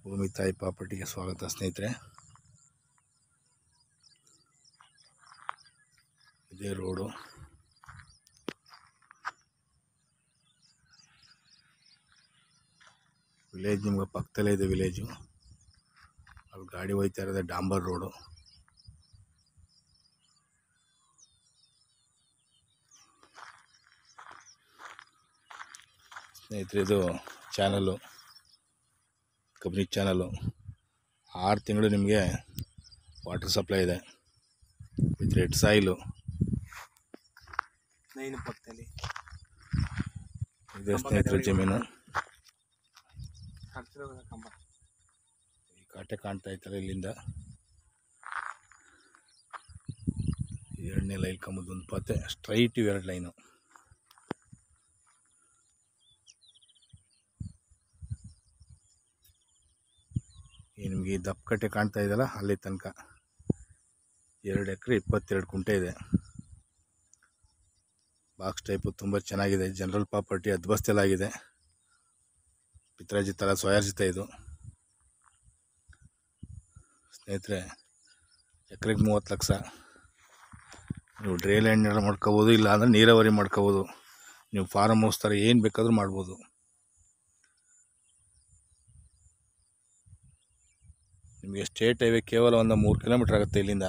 ಭೂಮಿ ತಾಯಿ ಪ್ರಾಪರ್ಟಿಗೆ ಸ್ವಾಗತ ಸ್ನೇಹಿತರೆ ಇದೇ ರೋಡು ವಿಲೇಜ್ ನಿಮ್ಗೆ ಪಕ್ಕದಲ್ಲೇ ಇದೆ ವಿಲೇಜು ಅಲ್ಲಿ ಗಾಡಿ ಹೋಯ್ತಾ ಇರೋದೇ ಡಾಂಬರ್ ರೋಡು ಸ್ನೇಹಿತರೆ ಇದು ಚಾನಲು ಕಂಪ್ನಿ ಚಾನಲು ಆರು ತಿಂಗಳು ನಿಮಗೆ ವಾಟರ್ ಸಪ್ಲೈ ಇದೆ ವಿತ್ ರೆಡ್ ಸಾಯಿಲು ನೈನ್ ಪಕ್ಕದಲ್ಲಿ ಇದೆ ಸ್ನೇಹಿತರೆ ಜಮೀನು ಹತ್ತಿರದ ಕಂಬ ಈ ಕಾಟೆ ಕಾಣ್ತಾ ಇತ್ತಲ್ಲ ಇಲ್ಲಿಂದ ಎರಡನೇ ಲೈನ್ ಕಂಬದ ಒಂದು ಪತ್ತೆ ಸ್ಟ್ರೈಟ್ ಇವೆರಡು ಲೈನು ಈ ನಿಮಗೆ ಈ ದಪ್ಪ ಕಟ್ಟೆ ಕಾಣ್ತಾ ಇದೆಯಲ್ಲ ಅಲ್ಲಿ ತನಕ ಎರಡು ಎಕರೆ ಇಪ್ಪತ್ತೆರಡು ಕುಂಟೆ ಇದೆ ಬಾಕ್ಸ್ ಟೈಪು ತುಂಬ ಚೆನ್ನಾಗಿದೆ ಜನರಲ್ ಪ್ರಾಪರ್ಟಿ ಅದ್ಬಸ್ತಲಾಗಿದೆ ಪಿತ್ರಾಜಿತ್ ಅಲ್ಲ ಸ್ವಯಾರ್ಜಿತ ಇದು ಸ್ನೇಹಿತರೆ ಎಕರೆಗೆ ಮೂವತ್ತು ಲಕ್ಷ ನೀವು ಡ್ರೇ ಲ್ಯಾಂಡ್ ಮಾಡ್ಕೋಬೋದು ಇಲ್ಲ ಅಂದರೆ ನೀರಾವರಿ ಮಾಡ್ಕೋಬೋದು ನೀವು ಫಾರಮ್ ಹೌಸ್ ಥರ ಏನು ಬೇಕಾದರೂ ಮಾಡ್ಬೋದು ನಿಮಗೆ ಸ್ಟೇಟ್ ಹೈವೇ ಕೇವಲ ಒಂದು ಮೂರು ಕಿಲೋಮೀಟ್ರ್ ಆಗುತ್ತೆ ಇಲ್ಲಿಂದ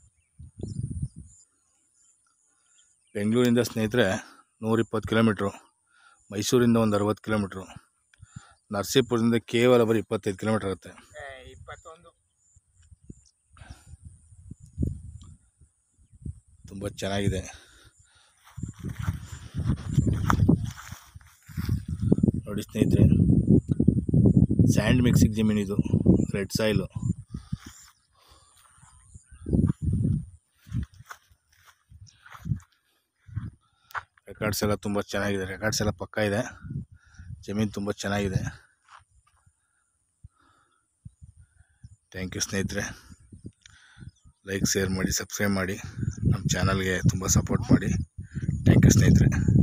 ಬೆಂಗಳೂರಿಂದ ಸ್ನೇಹಿತರೆ ನೂರಿಪ್ಪತ್ತು ಕಿಲೋಮೀಟ್ರು ಮೈಸೂರಿಂದ ಒಂದು ಅರವತ್ತು ಕಿಲೋಮೀಟ್ರು ನರಸೀಪುರದಿಂದ ಕೇವಲ ಬರೀ ಇಪ್ಪತ್ತೈದು ಕಿಲೋಮೀಟ್ರ್ ಆಗುತ್ತೆ ಇಪ್ಪತ್ತೊಂದು ತುಂಬ ಚೆನ್ನಾಗಿದೆ ನೋಡಿ ಸ್ನೇಹಿತರೆ ಸ್ಯಾಂಡ್ ಮಿಕ್ಸಿಂಗ್ ಜಮೀನು ಇದು ರೆಡ್ ಸಾಯಿಲು ರೆಕಾರ್ಡ್ಸ್ ಎಲ್ಲ ತುಂಬ ಚೆನ್ನಾಗಿದೆ ರೆಕಾರ್ಡ್ಸ್ ಎಲ್ಲ ಪಕ್ಕ ಇದೆ ಜಮೀನು ತುಂಬ ಚೆನ್ನಾಗಿದೆ ಥ್ಯಾಂಕ್ ಯು ಸ್ನೇಹಿತರೆ ಲೈಕ್ ಶೇರ್ ಮಾಡಿ ಸಬ್ಸ್ಕ್ರೈಬ್ ಮಾಡಿ ನಮ್ಮ ಚಾನಲ್ಗೆ ತುಂಬ ಸಪೋರ್ಟ್ ಮಾಡಿ ಥ್ಯಾಂಕ್ ಯು ಸ್ನೇಹಿತರೆ